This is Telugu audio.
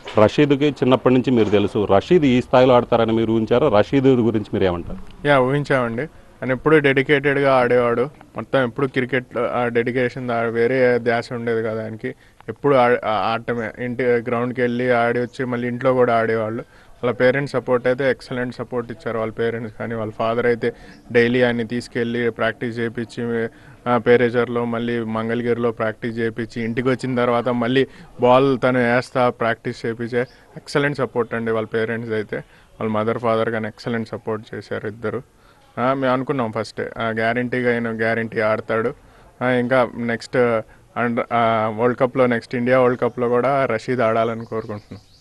రషీద్కి చిన్నప్పటి నుంచి మీరు తెలుసు రషీద్ ఈ స్థాయిలో ఆడతారని మీరు ఊహించారా రషీద్ గురించి మీరు ఏమంటారు యా ఊహించామండి ఆయన ఎప్పుడు డెడికేటెడ్గా ఆడేవాడు మొత్తం ఎప్పుడు క్రికెట్ ఆ డెడికేషన్ వేరే ధ్యాస ఉండేది కదా ఆయనకి ఎప్పుడు ఆ- ఆ- ఆడటమే ఇంటి గ్రౌండ్కి వెళ్ళి ఆడి వచ్చి మళ్ళీ ఇంట్లో కూడా ఆడేవాళ్ళు వాళ్ళ పేరెంట్స్ సపోర్ట్ అయితే ఎక్సలెంట్ సపోర్ట్ ఇచ్చారు వాళ్ళ పేరెంట్స్ కానీ వాళ్ళ ఫాదర్ అయితే డైలీ ఆయన్ని తీసుకెళ్ళి ప్రాక్టీస్ చేయించి పేరేజర్లో మళ్ళీ మంగళగిరిలో ప్రాక్టీస్ చేయించి ఇంటికి వచ్చిన తర్వాత మళ్ళీ బాల్ తను వేస్తా ప్రాక్టీస్ చేయించే ఎక్సలెంట్ సపోర్ట్ అండి వాళ్ళ పేరెంట్స్ అయితే వాళ్ళ మదర్ ఫాదర్ కానీ ఎక్సలెంట్ సపోర్ట్ చేశారు ఇద్దరు ఆ, మేము అనుకున్నాం ఫస్ట్ గ్యారంటీగా ఆయన గ్యారంటీ ఆడతాడు ఆ, ఇంకా నెక్స్ట్ అండ్ వరల్డ్ కప్లో నెక్స్ట్ ఇండియా వరల్డ్ కప్లో కూడా రషీద్ ఆడాలని కోరుకుంటున్నాం